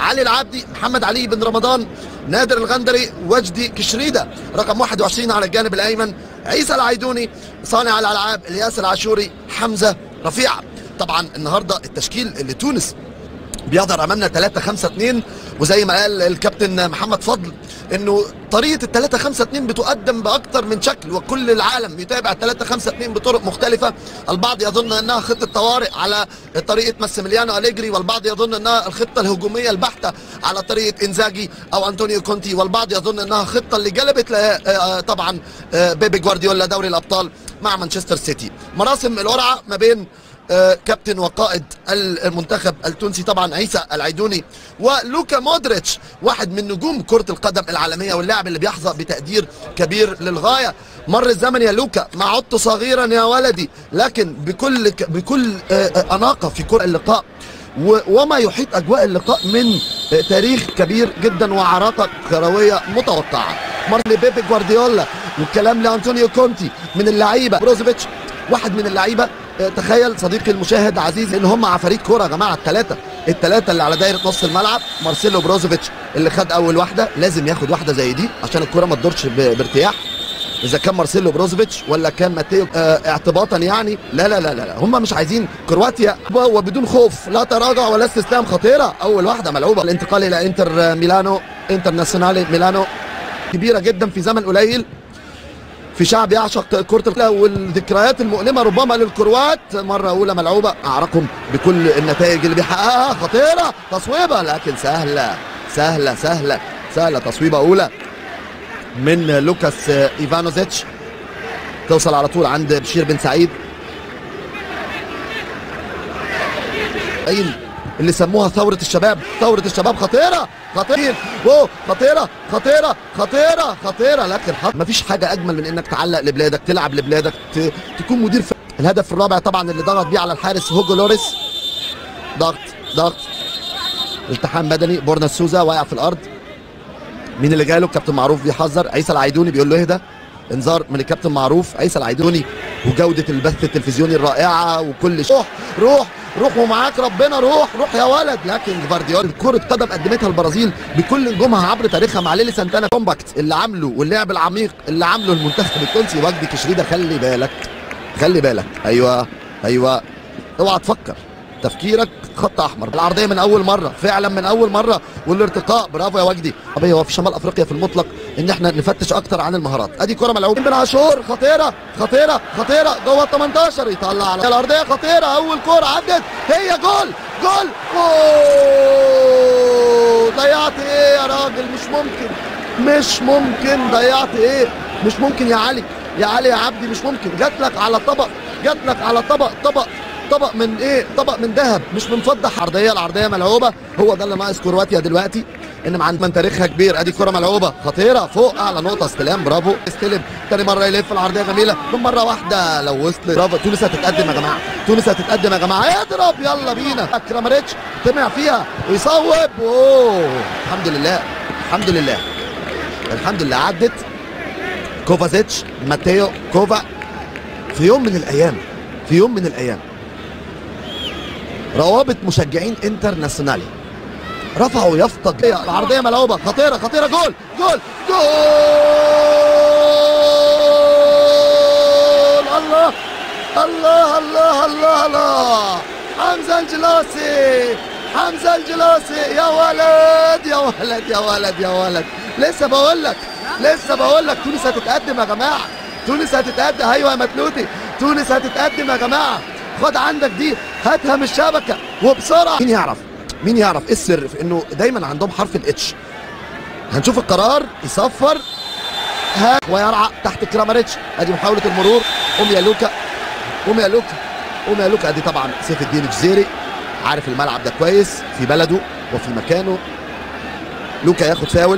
علي العبدي محمد علي بن رمضان نادر الغندري وجدي كشريده رقم 21 على الجانب الايمن عيسى العيدوني صانع الالعاب الياس العاشوري حمزه رفيع طبعا النهارده التشكيل اللي تونس بيظهر امامنا 3 5 2 وزي ما قال الكابتن محمد فضل انه طريقه ال 3 5 2 بتقدم باكثر من شكل وكل العالم يتابع 3 5 2 بطرق مختلفه البعض يظن انها خطه طوارئ على طريقه ماسيميليانو اليجري والبعض يظن انها الخطه الهجوميه البحته على طريقه انزاجي او انطونيو كونتي والبعض يظن انها خطه اللي جلبت طبعا بيبي جوارديولا دوري الابطال مع مانشستر سيتي مراسم القرعه ما بين كابتن وقائد المنتخب التونسي طبعا عيسى العيدوني ولوكا مودريتش واحد من نجوم كرة القدم العالمية واللاعب اللي بيحظى بتقدير كبير للغاية مر الزمن يا لوكا ما عدت صغيرا يا ولدي لكن بكل بكل أناقة في كرة اللقاء وما يحيط أجواء اللقاء من تاريخ كبير جدا وعراقة كروية متوقعة مر لبيبي جوارديولا والكلام لأنطونيو كونتي من اللعيبة بروزوفيتش واحد من اللعيبه تخيل صديقي المشاهد عزيزي ان هم عفاريت كوره يا جماعه الثلاثه الثلاثه اللي على دايره نص الملعب مارسيلو بروزوفيتش اللي خد اول واحده لازم ياخد واحده زي دي عشان الكوره ما تدورش بارتياح اذا كان مارسيلو بروزوفيتش ولا كان ماتيو اه اعتباطا يعني لا لا لا لا هم مش عايزين كرواتيا وبدون خوف لا تراجع ولا استسلام خطيره اول واحده ملعوبه الانتقال الى انتر ميلانو انترناسيونالي ميلانو كبيره جدا في زمن قليل في شعب يعشق كرة القدم والذكريات المؤلمة ربما للكروات مرة أولى ملعوبة أعرقهم بكل النتائج اللي بيحققها خطيرة تصويبة لكن سهلة سهلة سهلة سهلة تصويبة أولى من لوكاس إيفانوزيتش توصل على طول عند بشير بن سعيد اللي سموها ثورة الشباب ثورة الشباب خطيرة خطير اوه خطيرة خطيرة خطيرة خطيرة لكن حط مفيش حاجة أجمل من إنك تعلق لبلادك تلعب لبلادك ت... تكون مدير ف... الهدف الرابع طبعا اللي ضغط بيه على الحارس هوجو لوريس ضغط ضغط التحام بدني بورنا سوزا واقع في الأرض مين اللي جاله كابتن معروف بيحذر عيسى العيدوني بيقول له اهدى انذار من الكابتن معروف عيسى العيدوني وجودة البث التلفزيوني الرائعة وكل شيء روح روح روح ومعاك ربنا روح روح يا ولد لكن فارديول كرة قدم قدمتها البرازيل بكل نجومها عبر تاريخها مع ليلي سانتانا كومباكت اللي عامله واللعب العميق اللي عامله المنتخب التونسي وجدي كشريده خلي بالك خلي بالك ايوه ايوه اوعى تفكر تفكيرك خط احمر العرضيه من اول مره فعلا من اول مره والارتقاء برافو يا وجدي طب هو في شمال افريقيا في المطلق ان احنا نفتش اكتر عن المهارات ادي كره ملعوبه بن عاشور خطيره خطيره خطيره جوه ال 18 يطلع على الارضيه خطيره اول كره عدت هي جول جول اوه ضيعت ايه يا راجل مش ممكن مش ممكن ضيعت ايه مش ممكن يا علي يا علي يا عبدي مش ممكن جات لك على طبق جات لك على طبق طبق طبق من ايه طبق من ذهب مش من فضه عرضيه العرضيه ملعوبه هو ده اللي ناقص كرواتيا دلوقتي ان مع من تاريخها كبير ادي كره ملعوبه خطيره فوق اعلى نقطه استلام برافو استلم تاني مره يلف العرضيه جميله من مره واحده لو وصلت برافو تونس هتتقدم يا جماعه تونس هتتقدم يا جماعه اضرب يلا بينا كراماريتش طمع فيها ويصوب اوه الحمد لله الحمد لله الحمد لله عدت كوفازيتش ماتيو كوفا في يوم من الايام في يوم من الايام روابط مشجعين انترناسيونالي رفعوا يافطه العرضيه ملعوبه خطيره خطيره جول جول جول الله الله الله الله الله حمزه الجلاسي حمزه الجلاسي يا ولد يا ولد يا ولد يا ولد لسه بقول لك لسه بقول لك تونس هتتقدم يا جماعه تونس هتتقدم ايوه يا متلوتي تونس هتتقدم يا جماعه خد عندك دي هاتها من الشبكه وبسرعه مين يعرف مين يعرف ايه السر في انه دايما عندهم حرف الاتش هنشوف القرار يصفر ها ويرعى تحت كراماريتش ادي محاوله المرور قوم يا لوكا قوم يا لوكا قوم يا لوكا ادي طبعا سيف الدين الجزيري عارف الملعب ده كويس في بلده وفي مكانه لوكا ياخد فاول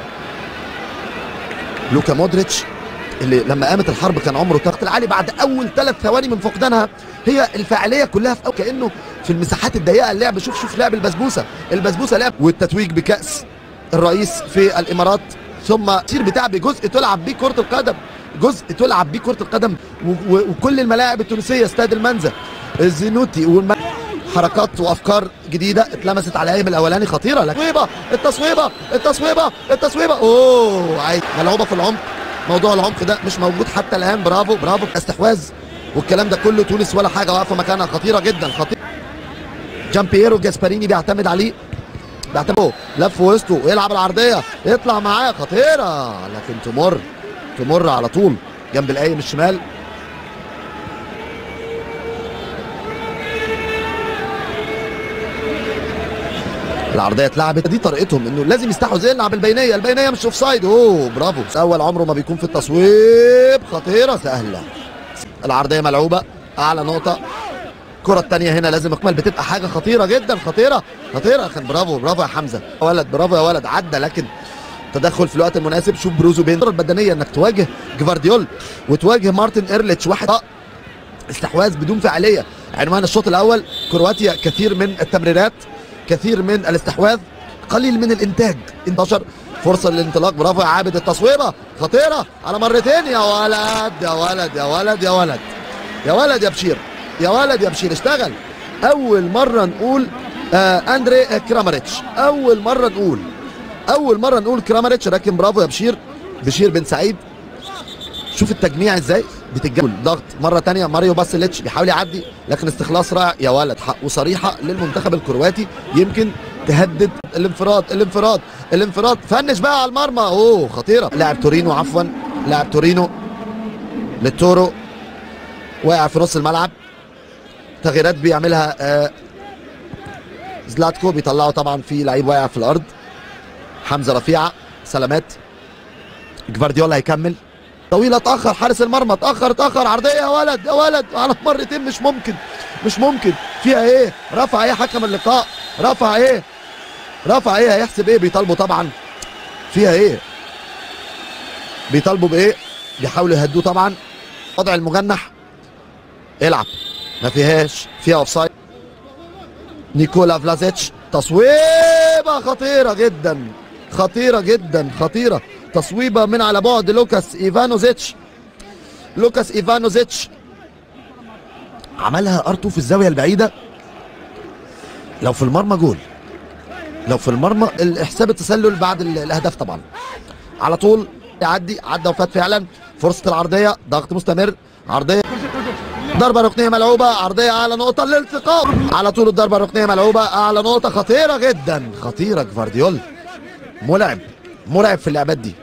لوكا مودريتش اللي لما قامت الحرب كان عمره تحت العالي بعد اول ثلاث ثواني من فقدانها هي الفاعليه كلها في كانه في المساحات الضيقه اللعب شوف شوف لعب البسبوسه البسبوسه لعب والتتويج بكاس الرئيس في الامارات ثم تصير بتاع بجزء تلعب بيه كره القدم جزء تلعب بيه كره القدم وكل الملاعب التونسيه استاد المنزه الزينوتي والم... حركات وافكار جديده اتلمست على ايام الاولاني خطيره التصويبه التصويبه التصويبه التصويبه اوه عايز ملعوبه في العمق موضوع العمق ده مش موجود حتى الان برافو برافو استحواذ والكلام ده كله تونس ولا حاجه واقفه مكانها خطيره جدا خطيره جامبييرو جاسباريني بيعتمد عليه بيعتمد لف وسطه ويلعب العرضيه يطلع معاه خطيره لكن تمر تمر على طول جنب القايم الشمال العرضيه اتلعبت دي طريقتهم انه لازم يستحوذ يلعب البينيه البينيه مش اوف سايد اوه برافو اول عمره ما بيكون في التصويب خطيره سهله العرضيه ملعوبه اعلى نقطه الكره الثانيه هنا لازم اكمل بتبقى حاجه خطيره جدا خطيره خطيره كان برافو برافو يا حمزه ولد برافو يا ولد عدى لكن تدخل في الوقت المناسب شوف بروزو بين البدنيه انك تواجه جفارديول وتواجه مارتن ايرليتش واحد استحواذ بدون فعاليه عنوان الشوط الاول كرواتيا كثير من التمريرات كثير من الاستحواذ قليل من الانتاج 11 فرصه للانطلاق برافو يا عابد التصويبه خطيره على مرتين يا ولد يا ولد يا ولد يا ولد يا ولد يا بشير يا ولد يا بشير اشتغل اول مره نقول آه اندري كراماريتش اول مره نقول اول مره نقول كراماريتش لكن برافو يا بشير بشير بن سعيد شوف التجميع ازاي بتتجول ضغط مره تانية ماريو باسيليتش بيحاول يعدي لكن استخلاص رائع يا ولد حق وصريحه للمنتخب الكرواتي يمكن تهدد الانفراد الانفراد الانفراد فنش بقى على المرمى اوه خطيره لاعب تورينو عفوا لاعب تورينو للتورو واقع في نص الملعب تغييرات بيعملها آه زلاتكو بيطلعه طبعا في لعيب واقع في الارض حمزه رفيعه سلامات جفارديولا هيكمل طويله اتاخر حارس المرمى اتاخر اتاخر عرضيه يا ولد يا ولد على مرتين مش ممكن مش ممكن فيها ايه رفع ايه حكم اللقاء رفع ايه رفع ايه هيحسب ايه بيطالبوا طبعا فيها ايه بيطالبوا بايه بيحاولوا يهدوه طبعا وضع المجنح العب ما فيهاش فيها اوف سايد نيكولا فلازيتش تصويبه خطيره جدا خطيره جدا خطيره تصويبه من على بعد لوكاس ايفانوزيتش لوكاس ايفانوزيتش عملها ارتو في الزاويه البعيده لو في المرمى جول لو في المرمى حساب التسلل بعد الاهداف طبعا على طول يعدي عدى وفات فعلا فرصه العرضيه ضغط مستمر عرضيه ضربه ركنيه ملعوبه عرضيه اعلى نقطه للالتقاء على طول الضربه الركنيه ملعوبه اعلى نقطه خطيره جدا خطيره جفارديول ملعب مرعب في اللعبات دي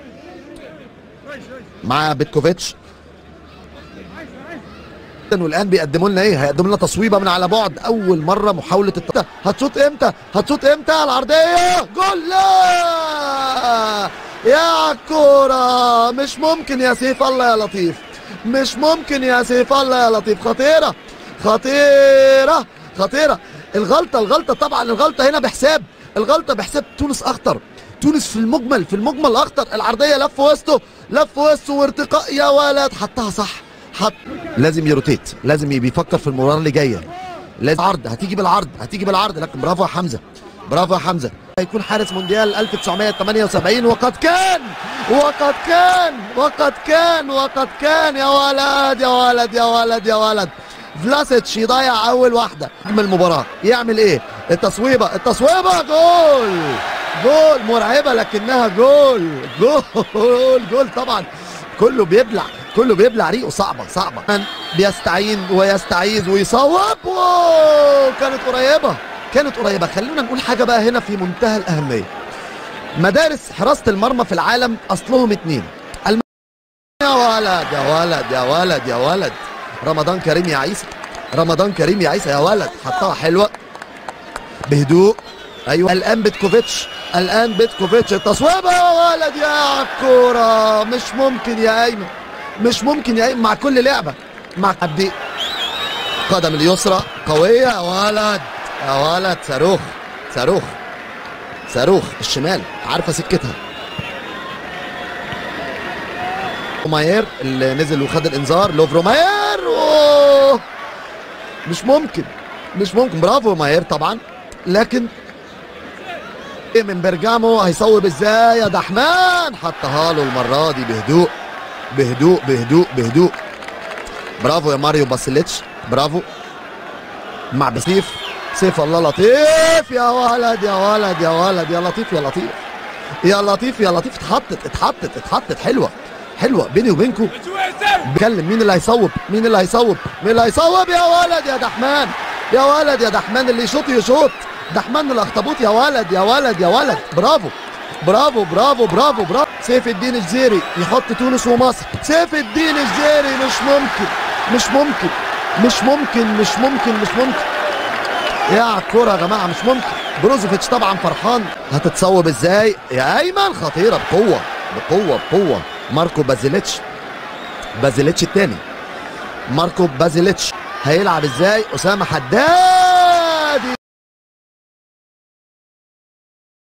مع بيتكوفيتش والان بيقدموا لنا ايه هيقدموا لنا تصويبه من على بعد اول مره محاوله الت... هتشوط امتى هتشوط امتى العرضيه جول لا يا الكوره مش ممكن يا سيف الله يا لطيف مش ممكن يا سيف الله يا لطيف خطيره خطيره خطيره الغلطه الغلطه طبعا الغلطه هنا بحساب الغلطه بحساب تونس اخطر تونس في المجمل في المجمل اخطر العرضيه لف وسطه لف وسطه وارتقاء يا ولد حطها صح حط لازم يروتيت لازم بيفكر في المباراه اللي جايه لازم عرض هتيجي بالعرض هتيجي بالعرض لكن برافو يا حمزه برافو يا حمزه هيكون حارس مونديال 1978 وقد كان وقد كان وقد كان وقد كان يا ولد يا ولد يا ولد يا ولد فلاسيتش يضيع اول واحده من المباراه يعمل ايه التصويبه التصويبه جول جول مرعبه لكنها جول جول جول طبعا كله بيبلع كله بيبلع ريقه صعبه صعبه بيستعين ويستعيذ ويصوب واو كانت قريبه كانت قريبه خلونا نقول حاجه بقى هنا في منتهى الاهميه مدارس حراسه المرمى في العالم اصلهم اتنين يا ولد يا ولد يا ولد يا ولد رمضان كريم يا عيسى رمضان كريم يا عيسى يا ولد حطها حلوه بهدوء ايوه الان بيتكوفيتش الان بيتكوفيتش التصويبه يا ولد يا الكوره مش ممكن يا ايمن مش ممكن يا ايمن مع كل لعبه مع عبدي قدم اليسرى قويه يا ولد يا ولد صاروخ صاروخ صاروخ الشمال عارفه سكتها ماير اللي نزل وخد الانذار لوفرو ماير أوه. مش ممكن مش ممكن برافو ماير طبعا لكن من برجامو هيصوب ازاي يا دحمان حطها له المره دي بهدوء بهدوء بهدوء بهدوء برافو يا ماريو باسيليتش برافو مع بسيف سيف الله لطيف يا ولد يا ولد يا ولد يا لطيف يا لطيف يا لطيف يا لطيف اتحطت اتحطت اتحطت حلوه حلوه بيني وبينكم بكلم مين اللي هيصوب مين اللي هيصوب مين اللي هيصوب يا ولد يا دحمان يا ولد يا دحمان اللي يشوط يشوط دحمان الاخطبوط يا ولد يا ولد يا ولد برافو برافو برافو برافو برافو سيف الدين الجزيري يحط تونس ومصر سيف الدين الجزيري مش ممكن مش ممكن مش ممكن مش ممكن مش ممكن يا الكرة يا جماعة مش ممكن بروزوفيتش طبعا فرحان هتتصوب ازاي يا ايمن خطيرة بقوة بقوة بقوة ماركو بازيليتش بازيليتش التاني ماركو بازيليتش هيلعب ازاي اسامة حداد